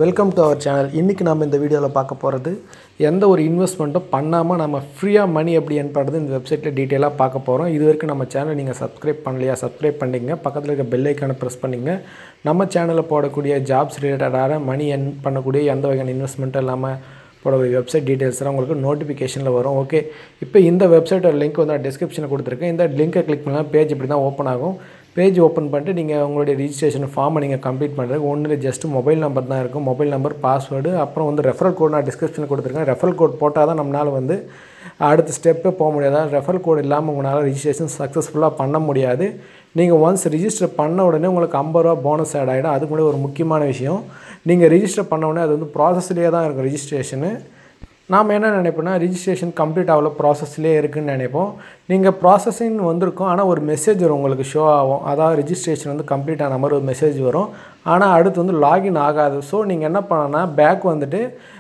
welcome to our channel இன்றைக்கி நம்ம இந்த வீடியோவில் பார்க்க போகிறது எந்த ஒரு இன்வெஸ்ட்மெண்ட்டும் பண்ணாமல் நம்ம ஃப்ரீயாக மணி எப்படி earn பண்ணுறது இந்த வெப்சைட்டில் டீட்டெயிலாக பார்க்க போகிறோம் இது வரைக்கும் நம்ம சேனல் நீங்கள் சப்ஸ்கிரைப் பண்ணலையா சப்ஸ்கிரைப் பண்ணிங்க பக்கத்தில் இருக்க பெல் ஐக்கானை ப்ரெஸ் பண்ணிங்க நம்ம சேனலில் போடக்கூடிய ஜாப்ஸ் ரிலேட்டடான மணி earn பண்ணக்கூடிய எந்த வகையான இன்வெஸ்ட்மெண்ட்டும் இல்லாமல் போடக்கூடிய வெப்சைட் டீட்டெயில்ஸ்லாம் உங்களுக்கு நோட்டிஃபிகேஷனில் வரும் ஓகே இப்போ இந்த வெப்சைட்டோட லிங்க் வந்து நான் டிஸ்கிரிப்ஷனில் கொடுத்துருக்கேன் இந்த லிங்கை கிளிக் பண்ணால் பேஜ் இப்படி தான் ஓப்பன் ஆகும் பேஜ் ஓப்பன் பண்ணிட்டு நீங்கள் உங்களுடைய ரிஜிஸ்ட்ரேஷன் ஃபார்மை நீங்கள் கம்ப்ளீட் பண்ணுறதுக்கு ஒன்றில் ஜஸ்ட் மொபைல் நம்பர் தான் இருக்கும் மொபைல் நம்பர் பாஸ்வேர்டு அப்புறம் வந்து ரெஃபரல் கோட் நான் டிஸ்கிரிப்ஷனில் கொடுத்துருக்கேன் ரெஃபரல் கோட் போட்டால் தான் நம்மளால் வந்து அடுத்த ஸ்டெப்பே போக முடியாது ரெஃபரல் கோட் இல்லாமல் உங்களால் ரிஜிஸ்ட்ரேஷன் சக்ஸஸ்ஃபுல்லாக பண்ண முடியாது நீங்கள் ஒன்ஸ் ரிஜிஸ்டர் பண்ண உடனே உங்களுக்கு ஐம்பது ரூபா போனஸ் ஆட் ஆகிடும் அதுக்கு முன்னாடி ஒரு முக்கியமான விஷயம் நீங்கள் ரிஜிஸ்டர் பண்ண உடனே அது வந்து ப்ராசஸ்லேயே தான் இருக்கும் ரிஜிஸ்ட்ரேஷனு நாம் என்ன நினைப்போம்னா ரிஜிஸ்ட்ரேஷன் கம்ப்ளீட் ஆகல ப்ராசஸ்லேயே இருக்குதுன்னு நினைப்போம் நீங்கள் ப்ராசஸிங் வந்திருக்கும் ஆனால் ஒரு மெசேஜ் வரும் உங்களுக்கு ஷோ ஆகும் அதாவது ரிஜிஸ்ட்ரேஷன் வந்து கம்ப்ளீட் ஆன மாதிரி ஒரு மெசேஜ் வரும் ஆனால் அடுத்து வந்து லாகின் ஆகாது ஸோ நீங்கள் என்ன பண்ணணும்னா பேக் வந்துட்டு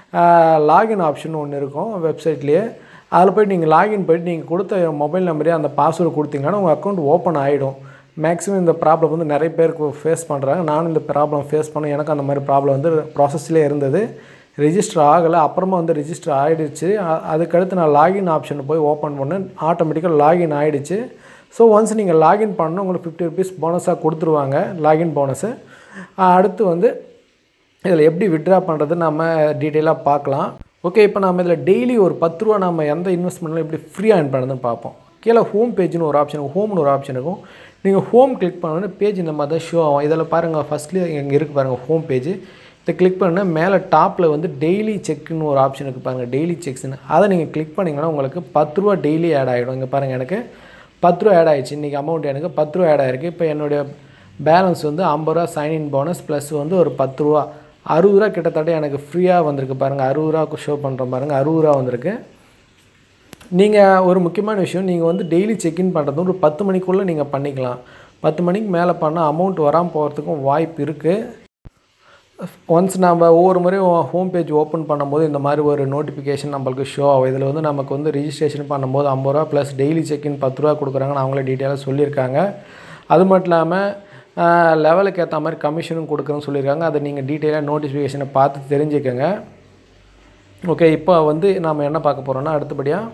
லாகின் ஆப்ஷன் ஒன்று இருக்கும் வெப்சைட்லேயே அதில் போய்ட்டு நீங்கள் லாகின் போயிட்டு நீங்கள் கொடுத்த மொபைல் நம்பரே அந்த பாஸ்வேர்டு கொடுத்தீங்கன்னா உங்கள் அக்கௌண்ட் ஓப்பன் ஆகிடும் மேக்ஸிமம் இந்த ப்ராப்ளம் வந்து நிறைய பேருக்கு ஃபேஸ் பண்ணுறாங்க நானும் இந்த ப்ராப்ளம் ஃபேஸ் பண்ணேன் எனக்கு அந்த மாதிரி ப்ராப்ளம் வந்து ப்ராசஸ்லேயே இருந்தது ரிஜிஸ்டர் ஆகலை அப்புறமா வந்து ரிஜிஸ்டர் ஆகிடுச்சு அதுக்கடுத்து நான் லாகின் ஆப்ஷன் போய் ஓப்பன் பண்ணேன் ஆட்டோமேட்டிக்காக லாகின் ஆகிடுச்சு ஸோ ஒன்ஸ் நீங்கள் லாகின் பண்ணணும் உங்களுக்கு ஃபிஃப்டி ருபீஸ் போனஸாக கொடுத்துருவாங்க லாகின் போனஸு அடுத்து வந்து இதில் எப்படி விட்ரா பண்ணுறது நம்ம டீட்டெயிலாக பார்க்கலாம் ஓகே இப்போ நம்ம இதில் டெய்லி ஒரு பத்து ரூபா நம்ம எந்த இன்வெஸ்ட்மெண்ட்டில் எப்படி ஃப்ரீயாக earn பண்ணுறதுன்னு பார்ப்போம் கீழே ஹோம் பேஜ்னு ஒரு ஆப்ஷன் ஹோம்னு ஒரு ஆப்ஷன் இருக்கும் நீங்கள் ஹோம் கிளிக் பண்ணோன்னே பேஜ் இந்த மாதிரி தான் ஷோ ஆகும் இதில் பாருங்கள் ஃபஸ்ட்லேயே இங்கே இருக்குது பாருங்கள் ஹோம் பேஜ் இதை கிளிக் பண்ணால் மேலே டாப்பில் வந்து டெய்லி செக்குன்னு ஒரு ஆப்ஷன் இருக்குது பாருங்கள் டெய்லி செக்ஸ்னு அதை நீங்கள் கிளிக் பண்ணிங்கன்னா உங்களுக்கு பத்து ரூபா டெய்லி ஆட் ஆகிடும் இங்கே பாருங்கள் எனக்கு பத்து ரூபா ஆட் ஆகிடுச்சு இன்றைக்கி அமௌண்ட் எனக்கு பத்து ரூபா ஆட் ஆகிருக்கு இப்போ என்னுடைய பேலன்ஸ் வந்து ஐம்பது ரூபா சைன்இன் போனஸ் ப்ளஸ் வந்து ஒரு பத்து ரூபா அறுபது ரூபா கிட்டத்தட்ட எனக்கு ஃப்ரீயாக வந்திருக்கு பாருங்கள் அறுபது ரூபா ஷோ பண்ணுற பாருங்கள் அறுபது ரூபா வந்திருக்கு நீங்கள் ஒரு முக்கியமான விஷயம் நீங்கள் வந்து டெய்லி செக்இன் பண்ணுறது ஒரு பத்து மணிக்குள்ளே நீங்கள் பண்ணிக்கலாம் பத்து மணிக்கு மேலே பண்ணால் அமௌண்ட் வராமல் போகிறதுக்கும் வாய்ப்பு இருக்குது ஒன்ஸ் நம்ம ஒவ்வொரு முறையும் ஹோம் பேஜ் ஓப்பன் பண்ணும்போது இந்த மாதிரி ஒரு நோட்டிஃபிகேஷன் நம்மளுக்கு ஷோ ஆகும் இதில் வந்து நமக்கு வந்து ரிஜிஸ்ட்ரேஷன் பண்ணும்போது ஐம்பது ரூபா ப்ளஸ் டெய்லி செக்இன் பத்து ரூபா கொடுக்குறாங்கன்னு அவங்களே டீட்டெயிலாக சொல்லியிருக்காங்க அது மட்டும் இல்லாமல் லெவலுக்கு ஏற்ற மாதிரி கமிஷனும் கொடுக்குறேன்னு சொல்லியிருக்காங்க அதை நீங்கள் டீட்டெயிலாக நோட்டிஃபிகேஷனை பார்த்து தெரிஞ்சுக்கோங்க ஓகே இப்போ வந்து நாம் என்ன பார்க்க போகிறோன்னா அடுத்தபடியாக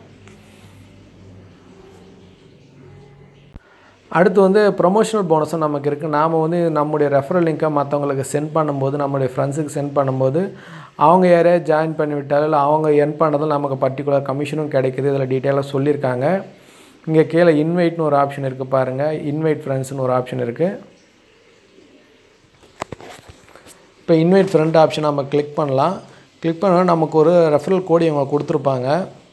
அடுத்து வந்து ப்ரொமோஷனல் போனஸும் நமக்கு இருக்குது நாம் வந்து நம்முடைய ரெஃபரல் லிங்க்கை மற்றவங்களுக்கு சென்ட் பண்ணும்போது நம்முடைய ஃப்ரெண்ட்ஸுக்கு சென்ட் பண்ணும்போது அவங்க யாரையா ஜாயின் பண்ணி விட்டாலும் இல்லை அவங்க என் பண்ணதில் நமக்கு பர்டிகுலர் கமிஷனும் கிடைக்குது இதில் டீட்டெயிலாக சொல்லியிருக்காங்க இங்கே கீழே இன்வைட்னு ஒரு ஆப்ஷன் இருக்குது பாருங்கள் இன்வைட் ஃப்ரெண்ட்ஸ்னு ஒரு ஆப்ஷன் இருக்குது இப்போ இன்வைட் ஃப்ரெண்ட் ஆப்ஷன் நம்ம கிளிக் பண்ணலாம் கிளிக் பண்ணால் நமக்கு ஒரு ரெஃபரல் கோடி இவங்க கொடுத்துருப்பாங்க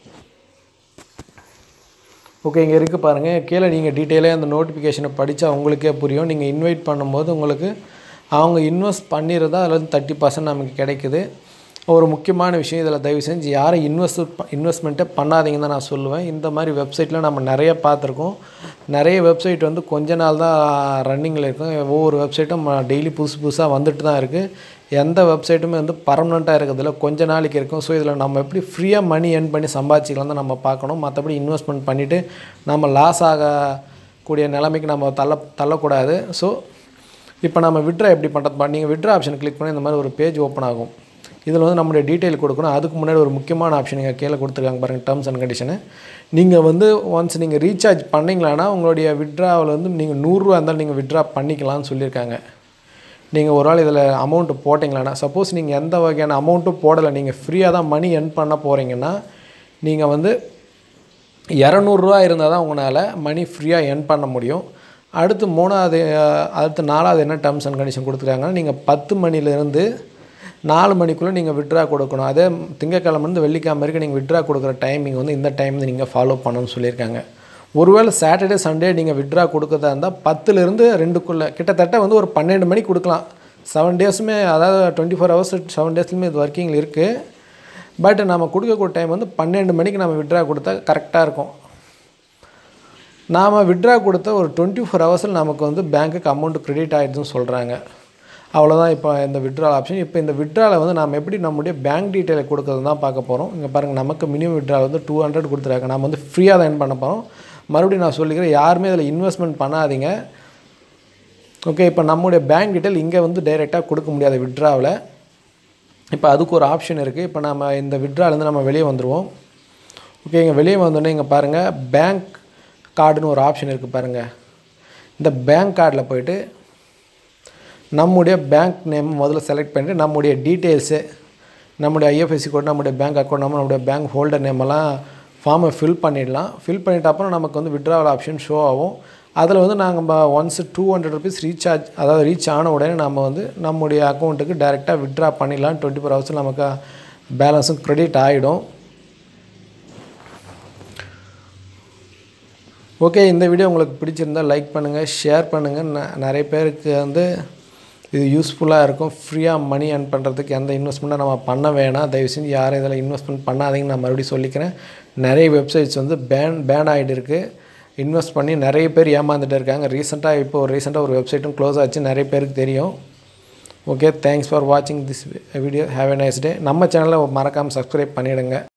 ஓகே இங்கே இருக்குது பாருங்கள் கீழே நீங்கள் டீட்டெயிலாக அந்த நோட்டிஃபிகேஷனை படித்தா உங்களுக்கே புரியும் நீங்கள் இன்வைட் பண்ணும்போது உங்களுக்கு அவங்க இன்வெஸ்ட் பண்ணிடுறதா அதில் வந்து தேர்ட்டி பர்சன்ட் நமக்கு கிடைக்குது ஒரு முக்கியமான விஷயம் இதில் தயவு செஞ்சு யாரும் இன்வெஸ்ட் இன்வெஸ்ட்மெண்ட்டே பண்ணாதீங்கன்னு தான் நான் சொல்லுவேன் இந்த மாதிரி வெப்சைட்டில் நம்ம நிறைய பார்த்துருக்கோம் நிறைய வெப்சைட் வந்து கொஞ்ச நாள் தான் ரன்னிங்கில் இருக்கும் ஒவ்வொரு வெப்சைட்டும் டெய்லி புதுசு புதுசாக வந்துட்டு தான் இருக்குது எந்த வெப்சைட்டுமே வந்து பர்மனெண்ட்டாக இருக்கிறதில்ல கொஞ்ச நாளைக்கு இருக்கும் ஸோ இதில் நம்ம எப்படி ஃப்ரீயாக மணி earn பண்ணி சம்பாதிச்சிக்கலாம் தான் நம்ம பார்க்கணும் மற்றபடி இன்வெஸ்ட்மெண்ட் பண்ணிவிட்டு நம்ம லாஸ் ஆகக்கூடிய நிலைமைக்கு நம்ம தள்ள தள்ளக்கூடாது ஸோ இப்போ நம்ம விட்ரா எப்படி பண்ணுறது நீங்கள் விட்ரா ஆப்ஷன் கிளிக் பண்ணி இந்த மாதிரி ஒரு பேஜ் ஓப்பன் ஆகும் இதில் வந்து நம்மளுடைய டீட்டெயில் கொடுக்கணும் அதுக்கு முன்னாடி ஒரு முக்கியமான ஆப்ஷன் நீங்கள் கீழே கொடுத்துருக்காங்க பாருங்கள் டேர்ம்ஸ் அண்ட் கண்டிஷனு நீங்கள் வந்து ஒன்ஸ் நீங்கள் ரீசார்ஜ் பண்ணிங்களான்னா உங்களுடைய விட்ராவில் வந்து நீங்கள் நூறுரூவா இருந்தாலும் நீங்கள் விட்ரா பண்ணிக்கலாம்னு சொல்லியிருக்காங்க நீங்கள் ஒரு ஆள் இதில் அமௌண்ட்டு போட்டிங்களான்னா சப்போஸ் நீங்கள் எந்த வகையான அமௌண்ட்டும் போடலை நீங்கள் ஃப்ரீயாக தான் மணி earn பண்ண போகிறீங்கன்னா நீங்கள் வந்து இரநூறுவா இருந்தால் தான் உங்களால் மணி ஃப்ரீயாக earn பண்ண முடியும் அடுத்து மூணாவது அஹ், அடுத்து நாலாவது என்ன டேர்ம்ஸ் அண்ட் கண்டிஷன் கொடுத்துருக்காங்கன்னா நீங்கள் பத்து மணிலேருந்து நாலு மணிக்குள்ளே நீங்கள் விட்ரா கொடுக்கணும் அதே திங்கக்கிழமைந்து வெள்ளிக்கிழமை வரைக்கும் நீங்கள் விட்ரா கொடுக்குற டைமிங் வந்து இந்த டைம் நீங்கள் ஃபாலோ பண்ணணும்னு சொல்லியிருக்காங்க ஒருவேளை சாட்டர்டே சண்டே நீங்கள் விட்ரா கொடுக்கறதா இருந்தால் பத்துலேருந்து ரெண்டுக்குள்ளே கிட்டத்தட்ட வந்து ஒரு பன்னெண்டு மணிக்கு கொடுக்கலாம் செவன் டேஸுமே அதாவது டுவெண்ட்டி ஃபோர் ஹவர்ஸ் செவன் டேஸ்லையுமே இது ஒர்க்கிங்கில் இருக்குது பட் நம்ம கொடுக்கக்கூடிய டைம் வந்து பன்னெண்டு மணிக்கு நம்ம விட்ரா கொடுத்தா கரெக்டாக இருக்கும் நாம் விட்ரா கொடுத்த ஒரு டுவெண்ட்டி ஃபோர் ஹவர்ஸில் நமக்கு வந்து பேங்க்குக்கு அமௌண்ட் கிரெடிட் ஆகிடுதுன்னு சொல்கிறாங்க அவ்வளோதான் இப்போ இந்த விட்ரால் ஆப்ஷன் இப்போ இந்த விட்ராவில் வந்து நம்ம எப்படி நம்முடைய பேங்க் டீட்டெயிலை கொடுக்கறது தான் பார்க்க போகிறோம் இங்கே பாருங்கள் நமக்கு மினிமம் விட்ரால் வந்து டூ ஹண்ட்ரட் கொடுத்துருக்காங்க நம்ம வந்து ஃப்ரீயாக தான் earn பண்ண போகிறோம் மறுபடியும் நான் சொல்லிக்கிறேன் யாருமே இதில் இன்வெஸ்ட்மெண்ட் பண்ணாதீங்க ஓகே இப்போ நம்முடைய பேங்க் டீட்டெயில் இங்கே வந்து டைரெக்டாக கொடுக்க முடியாது விட்ராவில் இப்போ அதுக்கு ஒரு ஆப்ஷன் இருக்குது இப்போ நம்ம இந்த விட்ராலேருந்து நம்ம வெளியே வந்துடுவோம் ஓகே இங்கே வெளியே வந்தோடனே இங்கே பாருங்கள் பேங்க் கார்டுன்னு ஒரு ஆப்ஷன் இருக்குது பாருங்கள் இந்த பேங்க் கார்டில் போயிட்டு நம்முடைய பேங்க் நேம் முதல்ல செலக்ட் பண்ணிட்டு நம்முடைய டீட்டெயில்ஸு நம்முடைய ஐஎஃப்எஸ்சி கோட் நம்முடைய பேங்க் அக்கௌண்ட் நம்பர் நம்முடைய பேங்க் ஹோல்டர் நேம் எல்லாம் ஃபார்மை ஃபில் பண்ணிடலாம் ஃபில் பண்ணிட்ட அப்புறம் நமக்கு வந்து விட்ராவல் ஆப்ஷன் ஷோ ஆகும் அதில் வந்து நாங்கள் once two hundred rupees recharge அதாவது ரீச் ஆன உடனே நம்ம வந்து நம்முடைய அக்கௌண்ட்டுக்கு டைரெக்டாக விட்ரா பண்ணிடலாம் டுவெண்ட்டி ஃபோர் ஹவர்ஸில் நமக்கு பேலன்ஸும் க்ரெடிட் ஆகிடும் ஓகே இந்த வீடியோ உங்களுக்கு பிடிச்சிருந்தால் லைக் பண்ணுங்கள் ஷேர் பண்ணுங்கள் ந நிறைய பேருக்கு வந்து இது யூஸ்ஃபுல்லாக இருக்கும் ஃப்ரீயாக மணி earn பண்ணுறதுக்கு எந்த இன்வெஸ்ட்மெண்ட்டும் நம்ம பண்ண வேணாம் தயவு செஞ்சு யாரும் இதில் இன்வெஸ்ட்மெண்ட் பண்ணாதீங்கன்னு நான் மறுபடியும் சொல்லிக்கிறேன் நிறைய வெப்சைட்ஸ் வந்து பேன் பேன் ஆகிட்டு இருக்குது இன்வெஸ்ட் பண்ணி நிறைய பேர் ஏமாந்துட்டு இருக்காங்க ரீசெண்டாக இப்போ ஒரு ரீசெண்டாக ஒரு வெப்சைட்டும் க்ளோஸ் ஆச்சு நிறைய பேருக்கு தெரியும் ஓகே தேங்க்ஸ் ஃபார் வாட்சிங் this video have a nice day நம்ம சேனலை மறக்காமல் சப்ஸ்கிரைப் பண்ணிவிடுங்க